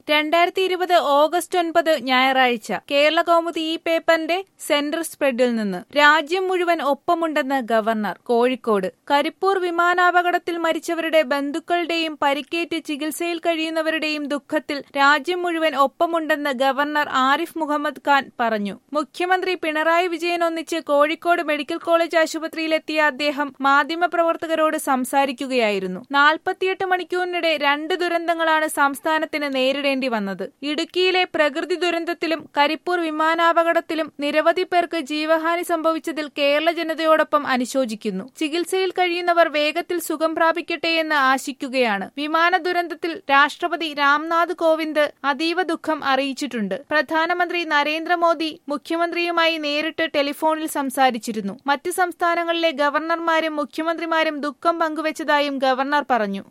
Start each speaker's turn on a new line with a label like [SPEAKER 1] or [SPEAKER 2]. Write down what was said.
[SPEAKER 1] രണ്ടായിരത്തി ഇരുപത് ഓഗസ്റ്റ് ഒൻപത് ഞായറാഴ്ച കേരള കൗമുദി ഈ പേപ്പറിന്റെ സെന്റർ സ്പ്രെഡിൽ നിന്ന് രാജ്യം മുഴുവൻ ഒപ്പമുണ്ടെന്ന് ഗവർണർ കോഴിക്കോട് കരിപ്പൂർ വിമാനാപകടത്തിൽ മരിച്ചവരുടെ ബന്ധുക്കളുടെയും പരിക്കേറ്റ് ചികിത്സയിൽ കഴിയുന്നവരുടെയും ദുഃഖത്തിൽ രാജ്യം മുഴുവൻ ഒപ്പമുണ്ടെന്ന് ഗവർണർ ആരിഫ് മുഹമ്മദ് ഖാൻ പറഞ്ഞു മുഖ്യമന്ത്രി പിണറായി വിജയൻ ഒന്നിച്ച് കോഴിക്കോട് മെഡിക്കൽ കോളേജ് ആശുപത്രിയിലെത്തിയ അദ്ദേഹം മാധ്യമപ്രവർത്തകരോട് സംസാരിക്കുകയായിരുന്നു നാൽപ്പത്തിയെട്ട് മണിക്കൂറിനിടെ രണ്ട് ദുരന്തങ്ങളാണ് സംസ്ഥാനത്തിന് നേരിടേണ്ടി വന്നത് ഇടുക്കിയിലെ പ്രകൃതി ദുരന്തത്തിലും കരിപ്പൂർ വിമാനാപകടത്തിലും നിരവധി പേർക്ക് ജീവഹാനി സംഭവിച്ചതിൽ കേരള ജനതയോടൊപ്പം അനുശോചിക്കുന്നു ചികിത്സയിൽ കഴിയുന്നവർ വേഗത്തിൽ സുഖം പ്രാപിക്കട്ടെയെന്ന് ആശിക്കുകയാണ് വിമാന ദുരന്തത്തിൽ രാഷ്ട്രപതി രാംനാഥ് കോവിന്ദ് അതീവ ദുഃഖം അറിയിച്ചിട്ടുണ്ട് പ്രധാനമന്ത്രി നരേന്ദ്രമോദി മുഖ്യമന്ത്രിയുമായി നേരിട്ട് ടെലിഫോണിൽ സംസാരിച്ചിരുന്നു മറ്റ് സംസ്ഥാനങ്ങളിലെ ഗവർണർമാരും മുഖ്യമന്ത്രിമാരും ദുഃഖം പങ്കുവച്ചതായും ഗവർണർ പറഞ്ഞു